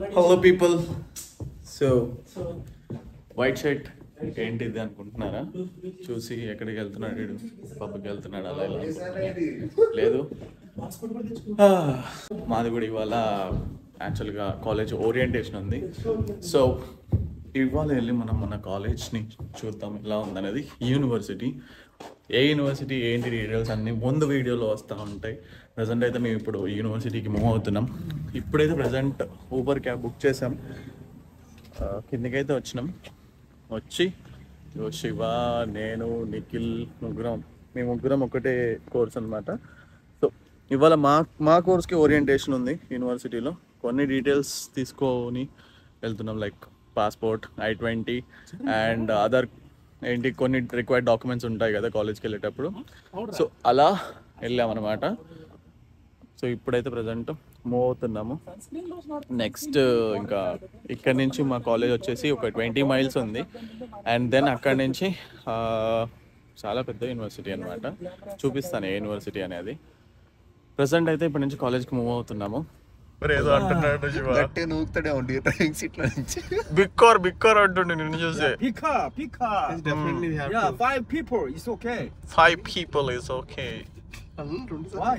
Hello people so white shirt ఏంటిది అనుకుంటున్నారా చూసి ఎక్కడికి వెళ్తున్నాడు వీడు పబ్కి వెళ్తున్నాడు అలా ఇలా అనుకుంటున్నారా? లేదు ఆ, మాది కూడా ఇవాళ యాక్చువల్గా కాలేజ్ ఓరియంటేషన్ ఉంది సో ఇవాళ వెళ్ళి మనం మన కాలేజ్ని చూద్దాం ఎలా ఉందనేది యూనివర్సిటీ ఏ యూనివర్సిటీ ఏంటి డీటెయిల్స్ అన్ని ముందు వీడియోలో వస్తూ ఉంటాయి ప్రజెంట్ అయితే మేము ఇప్పుడు యూనివర్సిటీకి మూవ్ అవుతున్నాం ఇప్పుడైతే ప్రజెంట్ ఊబర్ క్యాబ్ బుక్ చేసాం ఆ, కిందకైతే వచ్చినాం వచ్చి ఇగో శివ నేను నిఖిల్ ముగ్గురం మేము ముగ్గురం ఒకటే కోర్స్ అనమాట సో ఇవాళ మా మా కోర్స్కి ఓరియంటేషన్ ఉంది యూనివర్సిటీలో కొన్ని డీటెయిల్స్ తీసుకొని వెళ్తున్నాం like passport I twenty and other ఏంటి కొన్ని రిక్వైర్డ్ డాక్యుమెంట్స్ ఉంటాయి కదా కాలేజ్కి వెళ్ళేటప్పుడు సో అలా వెళ్ళామన్నమాట సో ఇప్పుడైతే ప్రజెంట్ మూవ్ అవుతున్నాము నెక్స్ట్ ఇంకా ఇక్కడ నుంచి మా కాలేజ్ వచ్చేసి ఒక ట్వంటీ మైల్స్ ఉంది అండ్ దెన్ అక్కడ నుంచి ఆ, చాలా పెద్ద యూనివర్సిటీ అనమాట చూపిస్తాను ఏ యూనివర్సిటీ అనేది ప్రజెంట్ అయితే ఇప్పటి నుంచి కాలేజ్కి మూవ్ అవుతున్నాము ఏదో అంటున్నాడు గట్టిగా నూకుతాడే ఉండి డ్రైవింగ్ సీట్ లో నుంచి బిక్కోర్ బిక్కోర్ అంటుండే నిన్ను చూసే Pick up, pick up. Definitely Yeah, five people. It's okay. Five people is okay Why?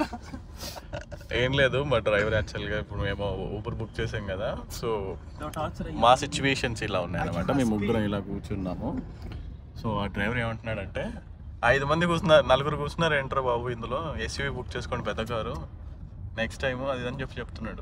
ఏం లేదు మా డ్రైవర్ యాక్చువల్గా ఇప్పుడు మేము ఊబర్ బుక్ చేసాం కదా సో మా సిచ్యువేషన్స్ ఇలా ఉన్నాయన్నమాట మేము ముగ్గురం ఇలా కూర్చున్నాము సో ఆ డ్రైవర్ ఏమంటున్నాడంటే ఐదు మంది కూర్చున్నారు నలుగురు కూర్చున్నారు ఏంట్రా బాబు ఇందులో ఎస్యూవీ బుక్ చేసుకోండి పెద్ద కారు నెక్స్ట్ టైం అది ఇది అని చెప్పి చెప్తున్నాడు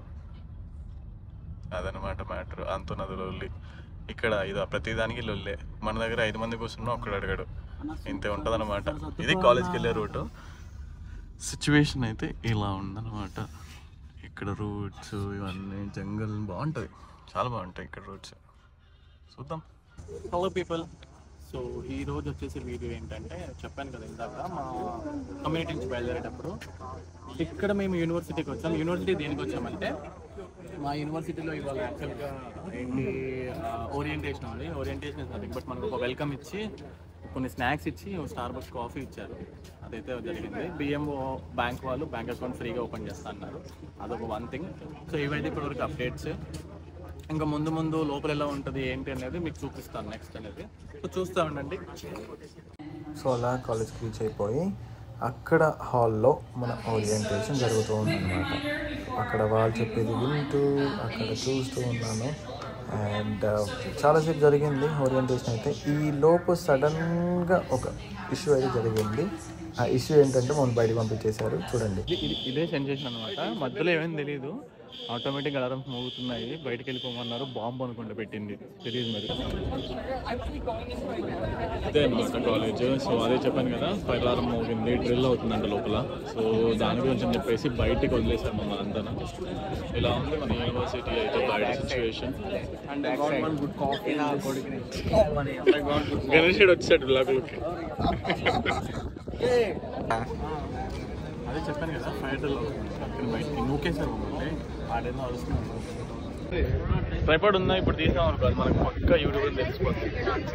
అదనమాట మ్యాటర్ అంతున్నది లొల్లి ఇక్కడ ఇది ప్రతిదానికి లొల్లే మన దగ్గర ఐదు మంది కూర్చున్నా ఒక్కడు అడిగాడు ఇంతే ఉంటుందన్నమాట ఇది కాలేజ్కి వెళ్ళే రూటు సిచ్యువేషన్ అయితే ఇలా ఉందన్నమాట ఇక్కడ రూట్స్ ఇవన్నీ జంగల్ బాగుంటుంది చాలా బాగుంటాయి ఇక్కడ రూట్స్ చూద్దాం హలో పీపుల్ సో ఈ రోజు వచ్చేసి వీడియో ఏంటంటే చెప్పాను కదా ఇందాక మా కమ్యూనిటీ నుంచి బయలుదేరేటప్పుడు ఇక్కడ మేము యూనివర్సిటీకి వచ్చాం యూనివర్సిటీ దేనికి వచ్చామంటే మా యూనివర్సిటీలో ఇవాళ యాక్చువల్గా ఏంటి ఓరియంటేషన్ ఉంది ఓరియంటేషన్ ఇస్ నథింగ్ బట్ మనకు ఒక వెల్కమ్ ఇచ్చి కొన్ని స్నాక్స్ ఇచ్చి స్టార్ బక్స్ కాఫీ ఇచ్చారు అదైతే జరిగింది బిఎంఓ బ్యాంక్ వాళ్ళు బ్యాంక్ అకౌంట్ ఫ్రీగా ఓపెన్ చేస్తా అన్నారు అదొక వన్ థింగ్ సో ఇవైతే ఇప్పటివరకు అప్డేట్స్ ఇంకా ముందు ముందు లోపల ఎలా ఉంటుంది ఏంటి అనేది మీకు చూపిస్తాను నెక్స్ట్ అనేది సో చూస్తూ ఉండండి సో అలా కాలేజ్కి రీచ్ అయిపోయి అక్కడ హాల్లో మన ఓరియంటేషన్ జరుగుతూ ఉందన్నమాట అక్కడ వాళ్ళు చెప్పేది వింటూ అక్కడ చూస్తూ ఉన్నాను అండ్ చాలాసేపు జరిగింది ఓరియంటేషన్ అయితే ఈ లోపు సడన్గా ఒక ఇష్యూ అయితే జరిగింది ఆ ఇష్యూ ఏంటంటే మనం బయటకు పంపించేశారు చూడండి ఇది ఇది ఇదే సెన్సేషన్ అనమాట మధ్యలో ఏమైంది తెలియదు ఆటోమేటిక్ అలారమ్స్ మోగుతున్నాయి బయటకు వెళ్ళిపోమన్నారు బాంబు అనుకుంటూ పెట్టింది తెలియదు మరి ఇదే అనమాట కాలేజ్ సో అదే చెప్పాను కదా ఫైర్ అలారం మోగింది డ్రిల్ అవుతుందంట లోపల సో దాని గురించి అని చెప్పేసి బయటికి వదిలేసాము మన అంతా ఇలా ఉంది మన యూనివర్సిటీ అయితే బయట situation And I got one good coffee now. Ganesh వచ్చాడు బ్లాక్లోకి అదే చెప్పాను కదా ఫైర్ బయటికి నూకేశారు మమ్మల్ని ఆడేదో అరుస్తున్నాడు ట్రైపాడ్ ఉందా ఇప్పుడు తీసాం అనుకో అది మనకు పక్క యూట్యూబ్ తెలిసిపోతుంది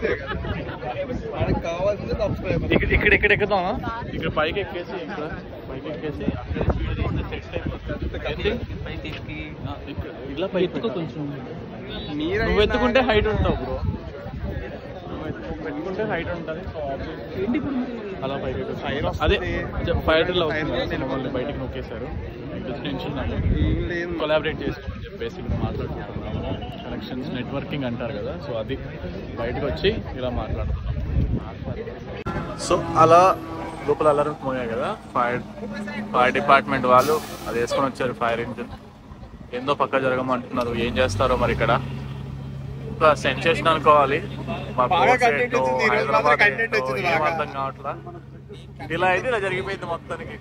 మనకు కావాల్సింది సబ్స్క్రైబర్ ఇక్కడ ఇక్కడ ఇక్కడ ఎక్కుదామా ఇక్కడ పైకి ఎక్కేసి ఇక్కడ పైకి ఎక్కేసి అక్కడ వీడియో తీస్తే సెట్ అయిపోతుంది ఆ, ఇక్కడ ఇలా పైకి కొంచెం నువ్వు ఎత్తుకుంటే హైట్ ఉంటావు బ్రో నువ్వు పెట్టుకుంటే హైట్ ఉంటుంది సో ఏంటి అలా పైకి ఫైర్ అదే ఫైర్ డ్రిల్ అవుతుంది కదా, సో మమ్మల్ని బయటికి నొక్కేశారు జస్ట్ నిల్చున్నాము కొలాబరేట్ చేసుకోమని చెప్పేసి ఇక్కడ మాట్లాడుకుంటున్నాము కనెక్షన్స్ నెట్వర్కింగ్ అంటారు కదా సో అది బయటకు వచ్చి ఇలా మాట్లాడుతున్నాం సో అలా లోపల అలారం మోయాయి కదా ఫైర్ ఫైర్ డిపార్ట్మెంట్ వాళ్ళు అది వేసుకొని వచ్చారు ఫైర్ ఇంజిన్ ఏందో పక్క జరగమంటున్నారు ఏం చేస్తారో మరి ఇక్కడ ఇంకా సెన్సేషన్ అనుకోవాలి మా బాగా కోర్స్ content ఏంటో, వచ్చింది. ఈ రోజు హైదరాబాద్ మాత్రం content ఏంటో, వచ్చింది ఏం బాగా. అర్థం కావట్లా ఇలా అయితే ఇలా జరిగిపోయింది మొత్తానికి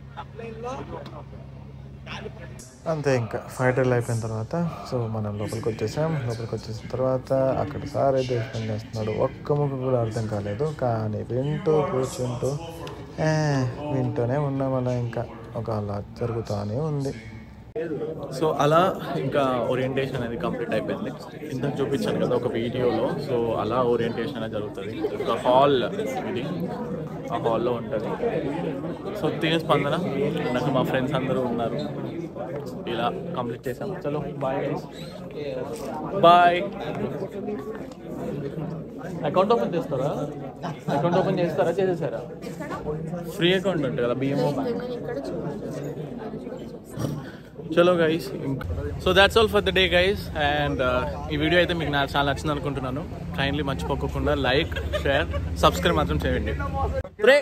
అంతే ఇంకా ఫైర్ డ్రిల్ అయిపోయిన తర్వాత సో మనం లోపలికి వచ్చేసాం లోపలికి వచ్చేసిన తర్వాత అక్కడ సార్ అయితే ఎక్స్ప్లెయిన్ చేస్తున్నాడు ఒక్క ముక్క కూడా అర్థం కాలేదు కానీ వింటూ కూర్చుంటూ ఏ, వింటూనే ఉన్నాం అలా ఇంకా ఒక అలా జరుగుతూనే ఉంది సో అలా ఇంకా ఓరియంటేషన్ అనేది కంప్లీట్ అయిపోయింది ఇందాక చూపించాను కదా ఒక వీడియోలో సో అలా ఓరియంటేషన్ అనేది జరుగుతుంది ఒక హాల్ ఇది ఆ హాల్లో ఉంటుంది సో తినే స్పందన నాకు మా ఫ్రెండ్స్ అందరూ ఉన్నారు ఇలా కంప్లీట్ చేసాం చలో బాయ్ బాయ్ అకౌంట్ ఓపెన్ చేస్తారా అకౌంట్ ఓపెన్ చేస్తారా చేసేసారా ఫ్రీ అకౌంట్ ఉంటుంది కదా బిఎంఓ బ్యాంక్ చలో guys so that's all for the day guys and ఈ వీడియో అయితే మీకు నాకు చాలా నచ్చింది అనుకుంటున్నాను కైండ్లీ మర్చిపోకుండా లైక్ షేర్ సబ్స్క్రైబ్ మాత్రం చేయండి రే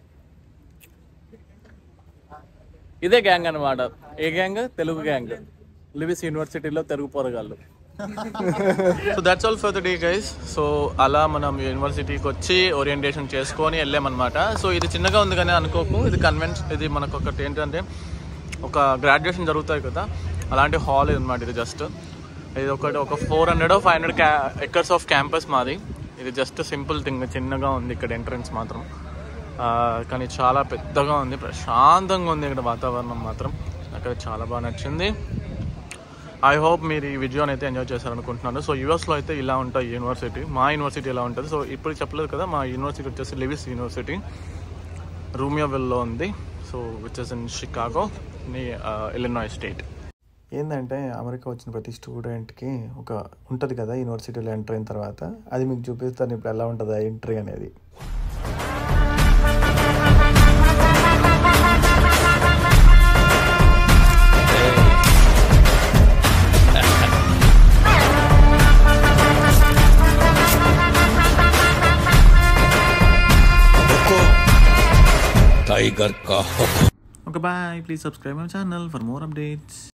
ఇదే గ్యాంగ్ అన్నమాట ఏ గ్యాంగ్ తెలుగు గ్యాంగ్ లివిస్ యూనివర్సిటీలో తెలుగు పోరగాళ్ళు so that's all for the day guys so అలా మనం యూనివర్సిటీకి వచ్చి ఓరియంటేషన్ చేసుకొని వెళ్ళామన్నమాట సో ఇది చిన్నగా ఉంది కానీ అనుకోకు ఇది కన్వెన్షన్ ఇది మనకు ఒకటి ఏంటంటే ఒక గ్రాడ్యుయేషన్ జరుగుతాయి కదా అలాంటి హాల్ ఇది అనమాట ఇది జస్ట్ ఇది ఒకటి ఒక ఫోర్ హండ్రెడ్ ఫైవ్ హండ్రెడ్ క్యా ఎకర్స్ ఆఫ్ క్యాంపస్ మాది ఇది జస్ట్ సింపుల్ థింగ్ చిన్నగా ఉంది ఇక్కడ ఎంట్రన్స్ మాత్రం ఆ, కానీ చాలా పెద్దగా ఉంది ప్రశాంతంగా ఉంది ఇక్కడ వాతావరణం మాత్రం నాకు చాలా బాగా నచ్చింది ఐ హోప్ మీరు ఈ వీడియోని అయితే ఎంజాయ్ చేశారనుకుంటున్నాను సో యూఎస్లో అయితే ఇలా ఉంటాయి యూనివర్సిటీ మా యూనివర్సిటీ ఇలా ఉంటుంది సో ఇప్పుడు చెప్పలేదు కదా మా యూనివర్సిటీ వచ్చేసి లివిస్ యూనివర్సిటీ రూమియోవిల్లో ఉంది so which is in Chicago Illinois state ఏంటంటే అమెరికా వచ్చిన ప్రతి స్టూడెంట్కి ఒక ఉంటుంది కదా యూనివర్సిటీలో ఎంటర్ అయిన తర్వాత అది మీకు చూపిస్తాను ఇప్పుడు ఎలా ఉంటుంది ఆ ఎంట్రీ అనేది टाइगर का हुक्म Okay, bye. Please subscribe my channel for more updates.